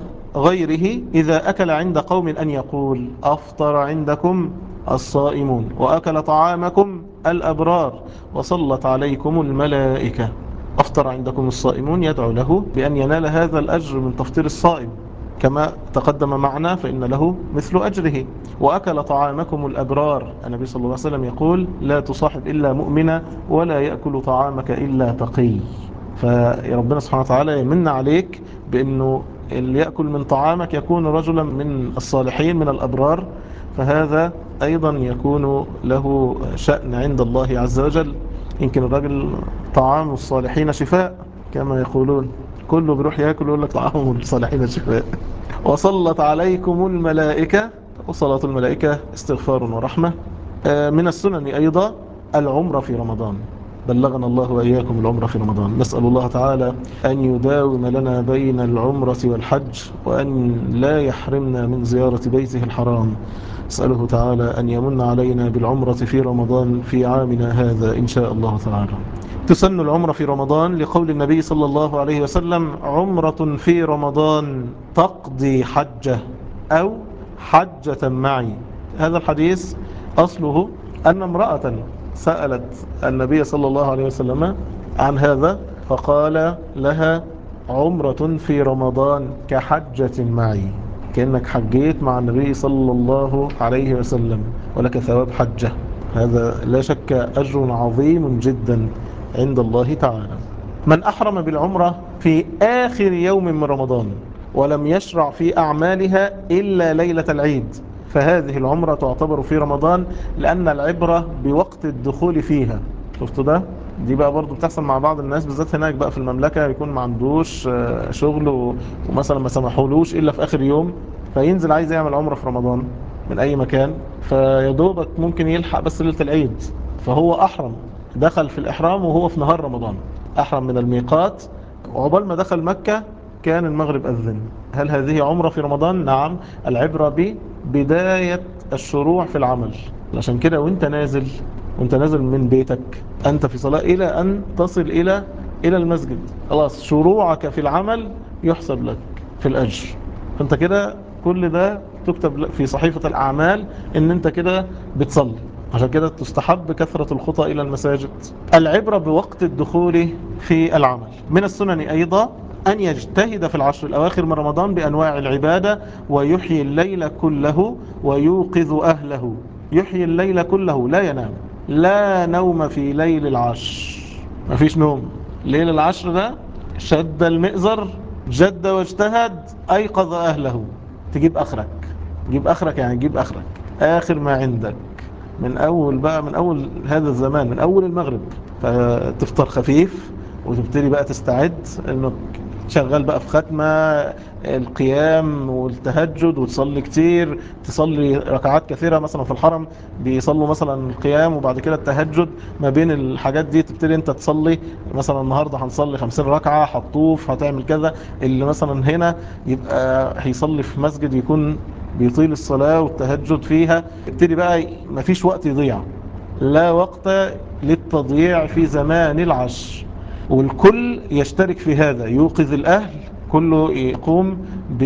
وغيره اذا اكل عند قوم ان يقول افطر عندكم الصائمون واكل طعامكم الابرار وصلت عليكم الملائكه أفطر عندكم الصائمون يدعو له بأن ينال هذا الأجر من تفطير الصائم كما تقدم معنا فإن له مثل أجره وأكل طعامكم الأبرار النبي صلى الله عليه وسلم يقول لا تصاحب إلا مؤمنا ولا يأكل طعامك إلا تقي فربنا سبحانه وتعالى يمن عليك بأنه اللي يأكل من طعامك يكون رجلا من الصالحين من الأبرار فهذا أيضا يكون له شأن عند الله عز وجل يمكن الراجل طعام الصالحين شفاء كما يقولون كله بيروح ياكل يقول لك طعام الصالحين شفاء وصلت عليكم الملائكة وصلاة الملائكة استغفار ورحمة من السنن أيضا العمرة في رمضان بلغنا الله وإياكم العمرة في رمضان نسأل الله تعالى أن يداوم لنا بين العمرة والحج وأن لا يحرمنا من زيارة بيته الحرام أسأله تعالى أن يمن علينا بالعمرة في رمضان في عامنا هذا إن شاء الله تعالى تسن العمرة في رمضان لقول النبي صلى الله عليه وسلم عمرة في رمضان تقضي حجة أو حجة معي هذا الحديث أصله أن امرأة سألت النبي صلى الله عليه وسلم عن هذا فقال لها عمرة في رمضان كحجة معي كأنك حجيت مع النبي صلى الله عليه وسلم ولك ثواب حجة هذا لا شك أجر عظيم جدا عند الله تعالى من أحرم بالعمرة في آخر يوم من رمضان ولم يشرع في أعمالها إلا ليلة العيد فهذه العمرة تعتبر في رمضان لأن العبرة بوقت الدخول فيها شفتوا ده؟ دي بقى برضو بتحصل مع بعض الناس بالذات هناك بقى في المملكة يكون ما عندوش شغل ومثلا ما سمحولوش إلا في آخر يوم فينزل عايز يعمل عمرة في رمضان من أي مكان فيدوبك ممكن يلحق بس ليلة العيد فهو أحرم دخل في الإحرام وهو في نهار رمضان أحرم من الميقات وعقبال ما دخل مكة كان المغرب أذن هل هذه عمرة في رمضان؟ نعم العبرة ببداية الشروع في العمل عشان كده وانت نازل وانت نازل من بيتك أنت في صلاة إلى أن تصل إلى إلى المسجد خلاص شروعك في العمل يحسب لك في الأجر فانت كده كل ده تكتب في صحيفة الأعمال ان انت كده بتصلي عشان كده تستحب كثرة الخطى إلى المساجد العبرة بوقت الدخول في العمل من السنن أيضا أن يجتهد في العشر الأواخر من رمضان بأنواع العبادة ويحيي الليل كله ويوقظ أهله يحيي الليل كله لا ينام لا نوم في ليل العشر ما فيش نوم ليل العشر ده شد المئزر جد واجتهد أيقظ أهله تجيب اخرك تجيب اخرك يعني تجيب اخرك اخر ما عندك من اول بقى من اول هذا الزمان من اول المغرب فتفطر خفيف وتبتدي بقى تستعد انك شغال بقى في ختمة القيام والتهجد وتصلي كتير تصلي ركعات كثيرة مثلا في الحرم بيصلوا مثلا القيام وبعد كده التهجد ما بين الحاجات دي تبتدي انت تصلي مثلا النهاردة هنصلي 50 ركعة هتطوف هتعمل كذا اللي مثلا هنا يبقى هيصلي في مسجد يكون بيطيل الصلاة والتهجد فيها ابتدي بقى مفيش وقت يضيع لا وقت للتضييع في زمان العشر والكل يشترك في هذا يوقظ الأهل كله يقوم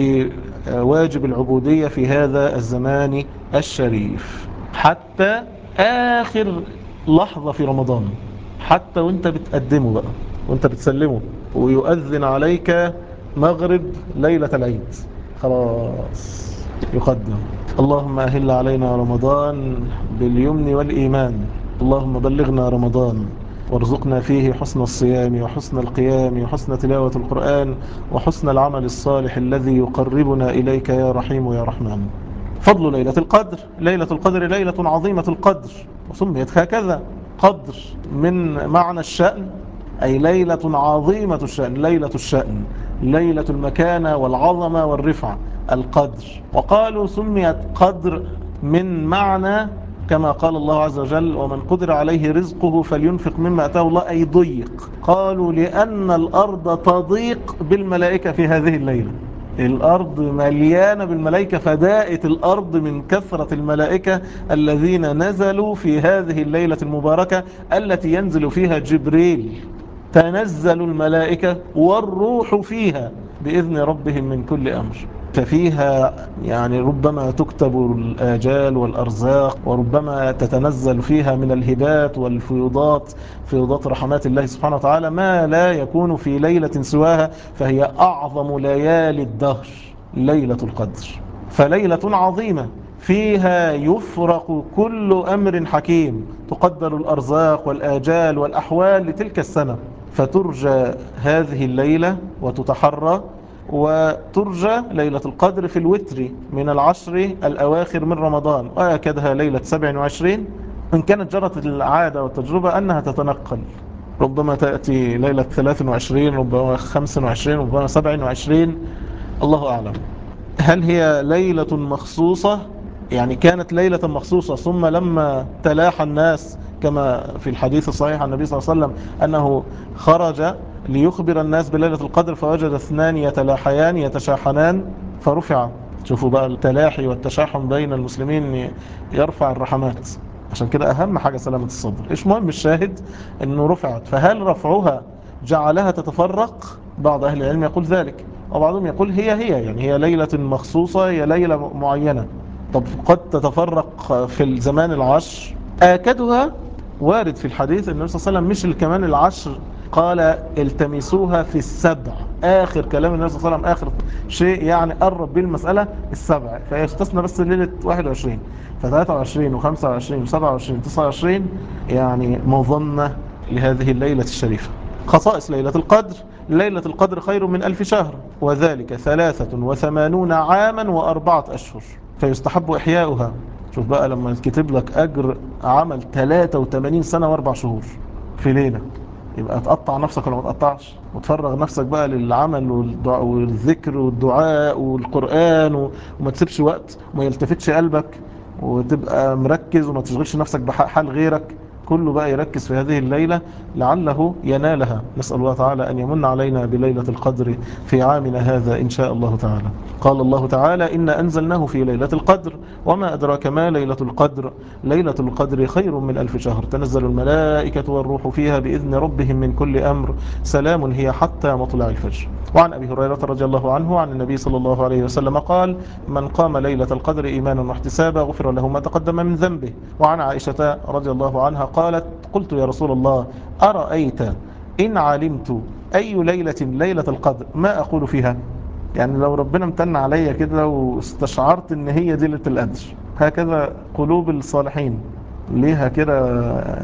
بواجب العبودية في هذا الزمان الشريف حتى آخر لحظة في رمضان حتى وانت بتقدمه بقى وانت بتسلمه ويؤذن عليك مغرب ليلة العيد خلاص يقدم اللهم أهل علينا رمضان باليمن والإيمان اللهم بلغنا رمضان وارزقنا فيه حسن الصيام وحسن القيام وحسن تلاوة القرآن وحسن العمل الصالح الذي يقربنا إليك يا رحيم يا رحمن فضل ليلة القدر ليلة القدر ليلة عظيمة القدر وسميت هكذا قدر من معنى الشأن أي ليلة عظيمة الشأن ليلة الشأن ليلة المكانة والعظمة والرفعة القدر وقالوا سميت قدر من معنى كما قال الله عز وجل ومن قدر عليه رزقه فلينفق مما أتاه الله أي ضيق قالوا لأن الأرض تضيق بالملائكة في هذه الليلة الأرض مليانة بالملائكة فدائت الأرض من كثرة الملائكة الذين نزلوا في هذه الليلة المباركة التي ينزل فيها جبريل تنزل الملائكة والروح فيها بإذن ربهم من كل أمر ففيها يعني ربما تكتب الآجال والأرزاق وربما تتنزل فيها من الهبات والفيوضات فيوضات رحمات الله سبحانه وتعالى ما لا يكون في ليلة سواها فهي أعظم ليالي الدهر ليلة القدر فليلة عظيمة فيها يفرق كل أمر حكيم تقدر الأرزاق والآجال والأحوال لتلك السنة فترجى هذه الليلة وتتحرى وترجى ليلة القدر في الوتر من العشر الأواخر من رمضان ويكدها ليلة 27 إن كانت جرت العادة والتجربة أنها تتنقل ربما تأتي ليلة 23 ربما 25 ربما 27 الله أعلم هل هي ليلة مخصوصة يعني كانت ليلة مخصوصة ثم لما تلاح الناس كما في الحديث الصحيح عن النبي صلى الله عليه وسلم أنه خرج ليخبر الناس بليلة القدر فوجد اثنان يتلاحيان يتشاحنان فرفع شوفوا بقى التلاحي والتشاحن بين المسلمين يرفع الرحمات عشان كده أهم حاجة سلامة الصدر إيش مهم الشاهد أنه رفعت فهل رفعها جعلها تتفرق بعض أهل العلم يقول ذلك وبعضهم يقول هي هي يعني هي ليلة مخصوصة هي ليلة معينة طب قد تتفرق في الزمان العشر آكدها وارد في الحديث النبي صلى الله عليه وسلم مش كمان العشر قال التمسوها في السبع آخر كلام النبي صلى الله عليه وسلم آخر شيء يعني قرب بالمسألة السبع فيستثنى بس ليلة 21 ف 23 و25 و27 29 يعني مظنة لهذه الليلة الشريفة خصائص ليلة القدر ليلة القدر خير من ألف شهر وذلك ثلاثة وثمانون عاما وأربعة أشهر فيستحب إحياؤها شوف بقى لما يتكتب لك أجر عمل 83 سنة واربع شهور في ليلة يبقى تقطع نفسك ولا ما تقطعش وتفرغ نفسك بقى للعمل والدعاء والذكر والدعاء والقرآن وما تسيبش وقت وما يلتفتش قلبك وتبقى مركز وما تشغلش نفسك بحال غيرك كله بقى يركز في هذه الليلة لعله ينالها نسأل الله تعالى أن يمن علينا بليلة القدر في عامنا هذا إن شاء الله تعالى قال الله تعالى إن أنزلناه في ليلة القدر وما أدراك ما ليلة القدر ليلة القدر خير من ألف شهر تنزل الملائكة والروح فيها بإذن ربهم من كل أمر سلام هي حتى مطلع الفجر وعن أبي هريرة رضي الله عنه عن النبي صلى الله عليه وسلم قال من قام ليلة القدر إيمانا واحتسابا غفر له ما تقدم من ذنبه وعن عائشة رضي الله عنها قالت قلت يا رسول الله أرأيت إن علمت أي ليلة ليلة القدر ما أقول فيها يعني لو ربنا امتن عليا كده واستشعرت ان هي دي ليله القدر هكذا قلوب الصالحين ليها كده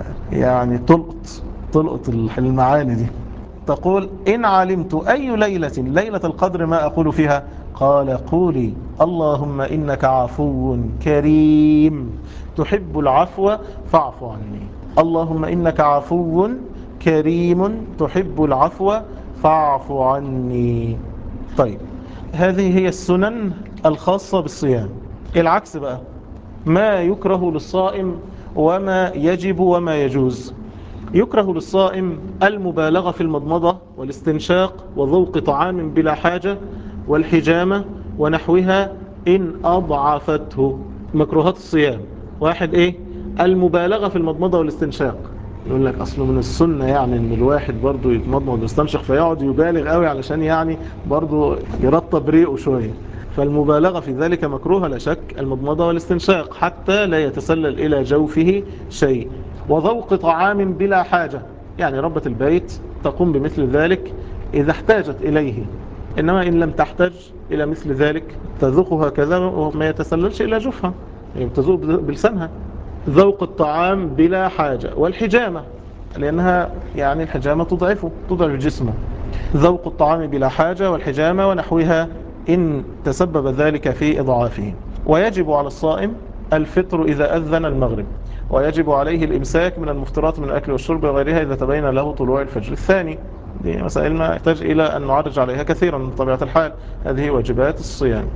يعني تلقط تلقط المعاني دي تقول إن علمت أي ليلة ليلة القدر ما أقول فيها قال قولي اللهم إنك عفو كريم تحب العفو فاعف عني اللهم إنك عفو كريم تحب العفو فاعف عني طيب هذه هي السنن الخاصة بالصيام العكس بقى ما يكره للصائم وما يجب وما يجوز يكره للصائم المبالغة في المضمضة والاستنشاق وذوق طعام بلا حاجة والحجامة ونحوها إن أضعفته مكروهات الصيام واحد إيه المبالغة في المضمضة والاستنشاق يقول لك أصله من السنة يعني إن الواحد برضه يتمضمض ويستنشق فيقعد يبالغ قوي علشان يعني برضه يرطب ريقه شوية فالمبالغة في ذلك مكروهة لا شك المضمضة والاستنشاق حتى لا يتسلل إلى جوفه شيء وذوق طعام بلا حاجة يعني ربة البيت تقوم بمثل ذلك إذا احتاجت إليه إنما إن لم تحتاج إلى مثل ذلك تذوق هكذا وما يتسللش إلى جوفها يعني تذوق بلسانها ذوق الطعام بلا حاجة والحجامة لأنها يعني الحجامة تضعفه تضعف جسمه ذوق الطعام بلا حاجة والحجامة ونحوها إن تسبب ذلك في إضعافه ويجب على الصائم الفطر إذا أذن المغرب ويجب عليه الإمساك من المفترات من الأكل والشرب وغيرها إذا تبين له طلوع الفجر الثاني دي مسائل ما يحتاج إلى أن نعرج عليها كثيرا من طبيعة الحال هذه واجبات الصيام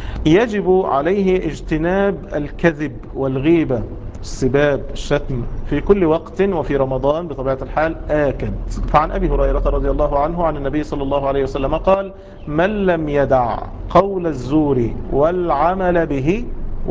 يجب عليه اجتناب الكذب والغيبة السباب الشتم في كل وقت وفي رمضان بطبيعة الحال آكد فعن أبي هريرة رضي الله عنه عن النبي صلى الله عليه وسلم قال من لم يدع قول الزور والعمل به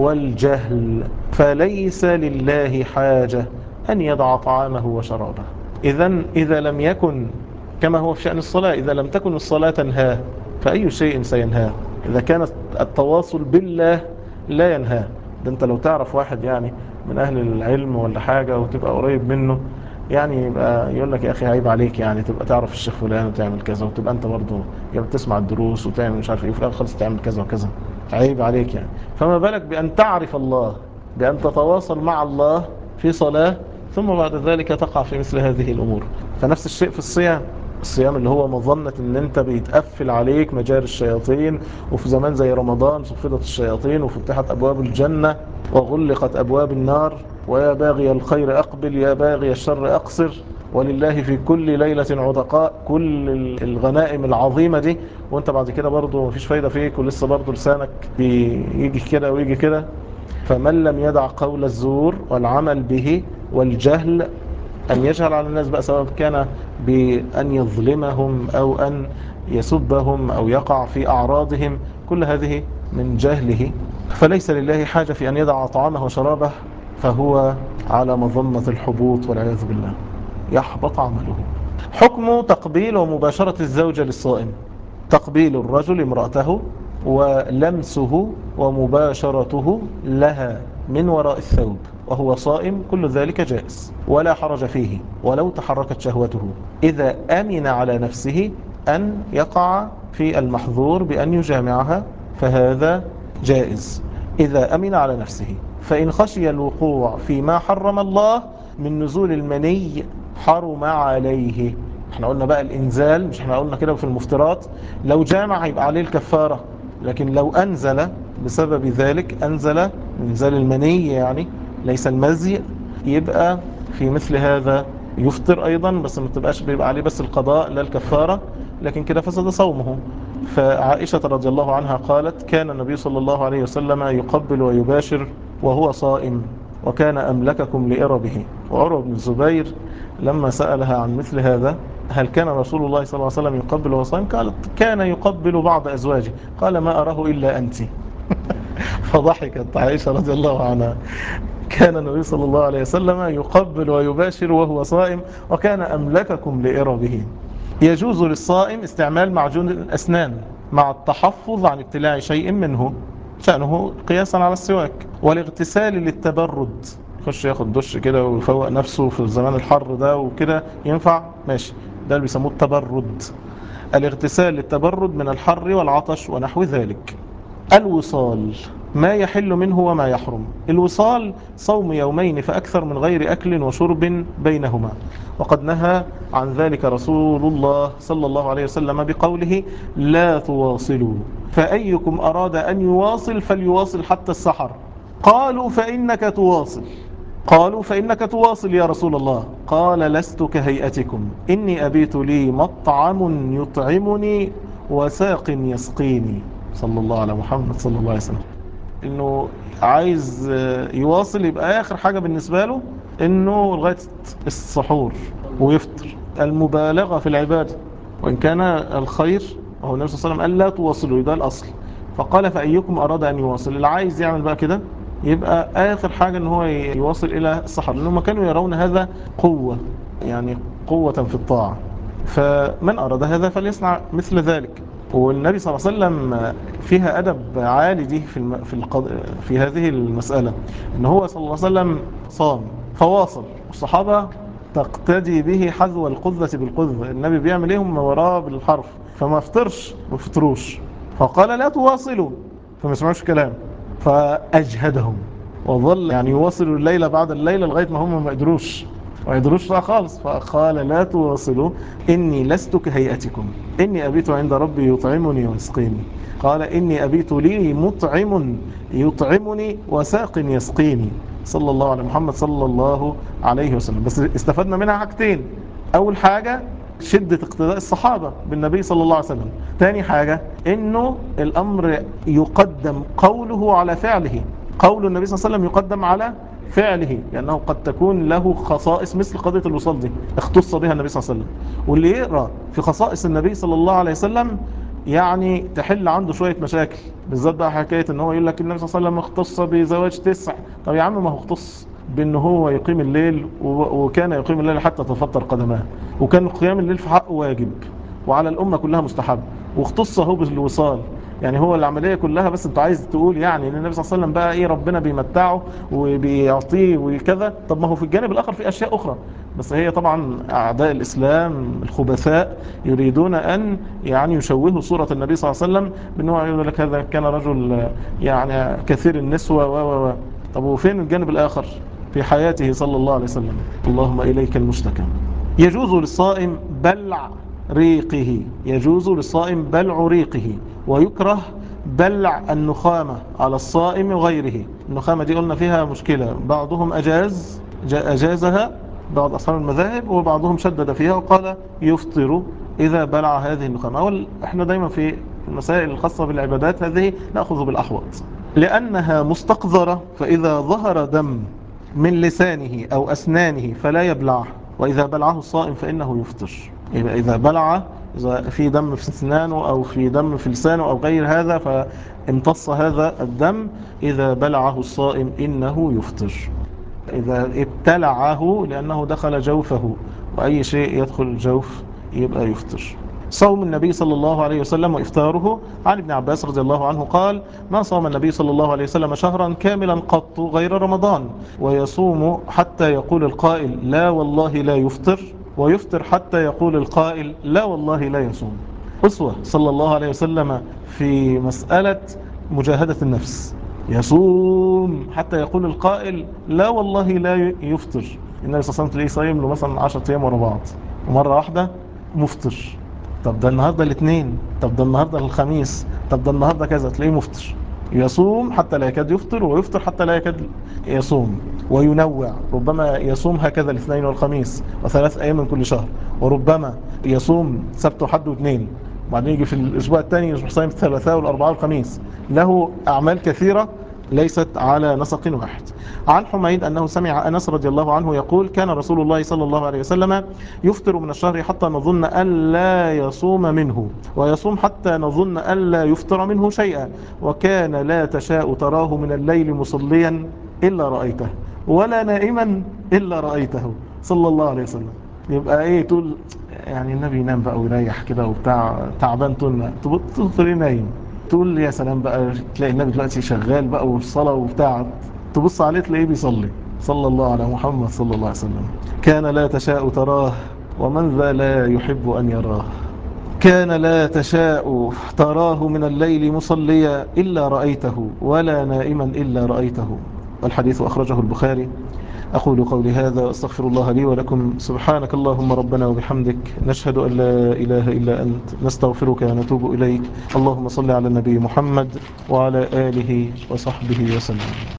والجهل فليس لله حاجة أن يضع طعامه وشرابه إذا إذا لم يكن كما هو في شأن الصلاة إذا لم تكن الصلاة تنهاه فأي شيء سينهاه إذا كان التواصل بالله لا ينهاه ده أنت لو تعرف واحد يعني من أهل العلم ولا حاجة وتبقى قريب منه يعني يبقى يقول لك يا أخي عيب عليك يعني تبقى تعرف الشيخ فلان وتعمل كذا وتبقى أنت برضه يعني تسمع الدروس وتعمل مش عارف إيه وفي الآخر خالص تعمل كذا وكذا عيب عليك يعني فما بالك بأن تعرف الله بأن تتواصل مع الله في صلاة ثم بعد ذلك تقع في مثل هذه الأمور فنفس الشيء في الصيام الصيام اللي هو مظنة ان انت بيتقفل عليك مجاري الشياطين وفي زمان زي رمضان صفدت الشياطين وفتحت ابواب الجنة وغلقت ابواب النار ويا باغي الخير اقبل يا باغي الشر اقصر ولله في كل ليلة عتقاء كل الغنائم العظيمة دي وانت بعد كده برضو مفيش فايدة فيك ولسه برضو لسانك بيجي كده ويجي كده فمن لم يدع قول الزور والعمل به والجهل أن يجهل على الناس بقى سواء كان بأن يظلمهم أو أن يسبهم أو يقع في أعراضهم كل هذه من جهله فليس لله حاجة في أن يدع طعامه وشرابه فهو على مظنة الحبوط والعياذ بالله يحبط عمله حكم تقبيل ومباشرة الزوجة للصائم تقبيل الرجل امرأته ولمسه ومباشرته لها من وراء الثوب وهو صائم كل ذلك جائز ولا حرج فيه ولو تحركت شهوته إذا أمن على نفسه أن يقع في المحظور بأن يجامعها فهذا جائز إذا أمن على نفسه فإن خشي الوقوع فيما حرم الله من نزول المني حرم عليه احنا قلنا بقى الانزال مش احنا قلنا كده في المفترات لو جامع هيبقى عليه الكفارة لكن لو انزل بسبب ذلك انزل انزال المني يعني ليس المزي يبقى في مثل هذا يفطر ايضا بس ما تبقاش بيبقى عليه بس القضاء لا الكفارة لكن كده فسد صومه فعائشة رضي الله عنها قالت كان النبي صلى الله عليه وسلم يقبل ويباشر وهو صائم وكان أملككم لإربه وعروة بن الزبير لما سألها عن مثل هذا هل كان رسول الله صلى الله عليه وسلم يقبل وهو صائم قالت كان يقبل بعض أزواجه قال ما أراه إلا أنت فضحكت عائشة رضي الله عنها كان النبي صلى الله عليه وسلم يقبل ويباشر وهو صائم وكان أملككم لإربه يجوز للصائم استعمال معجون الأسنان مع التحفظ عن ابتلاع شيء منه شأنه قياسا على السواك والاغتسال للتبرد يخش ياخد دش كده ويفوق نفسه في الزمان الحر ده وكده ينفع ماشي ده اللي بيسموه التبرد الاغتسال للتبرد من الحر والعطش ونحو ذلك الوصال ما يحل منه وما يحرم الوصال صوم يومين فأكثر من غير أكل وشرب بينهما وقد نهى عن ذلك رسول الله صلى الله عليه وسلم بقوله لا تواصلوا فأيكم أراد أن يواصل فليواصل حتى السحر قالوا فإنك تواصل قالوا فإنك تواصل يا رسول الله قال لست كهيئتكم إني أبيت لي مطعم يطعمني وساق يسقيني صلى الله على محمد صلى الله عليه وسلم انه عايز يواصل يبقى اخر حاجة بالنسبة له انه لغاية السحور ويفطر المبالغة في العبادة وان كان الخير هو النبي صلى الله عليه وسلم قال لا تواصلوا ده الاصل فقال فايكم اراد ان يواصل اللي عايز يعمل بقى كده يبقى اخر حاجة ان هو يواصل الى السحر لانهم كانوا يرون هذا قوة يعني قوة في الطاعة فمن اراد هذا فليصنع مثل ذلك والنبي صلى الله عليه وسلم فيها أدب عالي دي في الم... في, القض... في هذه المسألة ان هو صلى الله عليه وسلم صام فواصل والصحابة تقتدي به حذو القذة بالقذة النبي بيعمل ايه هم وراه بالحرف فما فطرش ما فطروش فقال لا تواصلوا فما سمعوش كلام فأجهدهم وظل يعني يواصلوا الليلة بعد الليلة لغاية ما هم ما قدروش ما يدروش بقى خالص فقال لا تواصلوا إني لست كهيئتكم إني أبيت عند ربي يطعمني ويسقيني قال إني أبيت لي مطعم يطعمني وساق يسقيني صلى الله على محمد صلى الله عليه وسلم بس استفدنا منها حاجتين أول حاجة شدة اقتداء الصحابة بالنبي صلى الله عليه وسلم تاني حاجة انه الامر يقدم قوله على فعله قول النبي صلى الله عليه وسلم يقدم على فعله لأنه قد تكون له خصائص مثل قضية الوصال دي اختص بها النبي صلى الله عليه وسلم واللي يقرأ في خصائص النبي صلى الله عليه وسلم يعني تحل عنده شوية مشاكل بالذات بقى حكاية ان هو يقول لك النبي صلى الله عليه وسلم اختص بزواج تسع طب يا عم ما هو اختص بان هو يقيم الليل وكان يقيم الليل حتى تفطر قدماه وكان قيام الليل في حقه واجب وعلى الأمة كلها مستحب واختص هو بالوصال يعني هو العملية كلها بس انت عايز تقول يعني ان النبي صلى الله عليه وسلم بقى ايه ربنا بيمتعه وبيعطيه وكذا طب ما هو في الجانب الاخر في اشياء اخرى بس هي طبعا اعداء الاسلام الخبثاء يريدون ان يعني يشوهوا صورة النبي صلى الله عليه وسلم بانه يقول لك هذا كان رجل يعني كثير النسوة و و طب وفين الجانب الاخر في حياته صلى الله عليه وسلم اللهم اليك المشتكى يجوز للصائم بلع ريقه يجوز للصائم بلع ريقه ويكره بلع النخامة على الصائم وغيره النخامة دي قلنا فيها مشكلة بعضهم أجاز أجازها بعض أصحاب المذاهب وبعضهم شدد فيها وقال يفطر إذا بلع هذه النخامة أول احنا دايما في المسائل الخاصة بالعبادات هذه نأخذ بالأحوط لأنها مستقذرة فإذا ظهر دم من لسانه أو أسنانه فلا يبلعه وإذا بلعه الصائم فإنه يفطر يبقى إذا بلع إذا في دم في اسنانه أو في دم في لسانه أو غير هذا فامتص هذا الدم إذا بلعه الصائم إنه يفطر إذا ابتلعه لأنه دخل جوفه وأي شيء يدخل الجوف يبقى يفطر صوم النبي صلى الله عليه وسلم وإفطاره عن ابن عباس رضي الله عنه قال ما صام النبي صلى الله عليه وسلم شهرا كاملا قط غير رمضان ويصوم حتى يقول القائل لا والله لا يفطر ويفطر حتى يقول القائل لا والله لا يصوم أسوة صلى الله عليه وسلم في مسألة مجاهدة النفس يصوم حتى يقول القائل لا والله لا يفطر النبي صلى الله عليه وسلم تلاقيه صايم له مثلا 10 ايام ورا بعض ومرة واحدة مفطر طب ده النهاردة الاثنين طب ده النهاردة الخميس طب ده النهاردة كذا تلاقيه مفطر يصوم حتى لا يكاد يفطر ويفطر حتى لا يكاد يصوم وينوع ربما يصوم هكذا الاثنين والخميس وثلاث أيام من كل شهر وربما يصوم سبت وحد واثنين وبعدين يجي في الأسبوع الثاني يصبح صايم الثلاثاء والأربعاء والخميس له أعمال كثيرة ليست على نسق واحد عن حميد أنه سمع أنس رضي الله عنه يقول كان رسول الله صلى الله عليه وسلم يفطر من الشهر حتى نظن أن لا يصوم منه ويصوم حتى نظن أن لا يفطر منه شيئا وكان لا تشاء تراه من الليل مصليا إلا رأيته ولا نائما إلا رأيته صلى الله عليه وسلم يبقى ايه تقول يعني النبي ينام بقى ويريح كده وبتاع تعبان طول تفضل نايم تقول يا سلام بقى تلاقي النبي دلوقتي شغال بقى والصلاة وبتاع تبص عليه تلاقيه بيصلي صلى الله على محمد صلى الله عليه وسلم كان لا تشاء تراه ومن ذا لا يحب أن يراه كان لا تشاء تراه من الليل مصليا إلا رأيته ولا نائما إلا رأيته والحديث أخرجه البخاري أقول قولي هذا وأستغفر الله لي ولكم سبحانك اللهم ربنا وبحمدك نشهد أن لا إله إلا أنت نستغفرك ونتوب إليك اللهم صل على النبي محمد وعلى آله وصحبه وسلم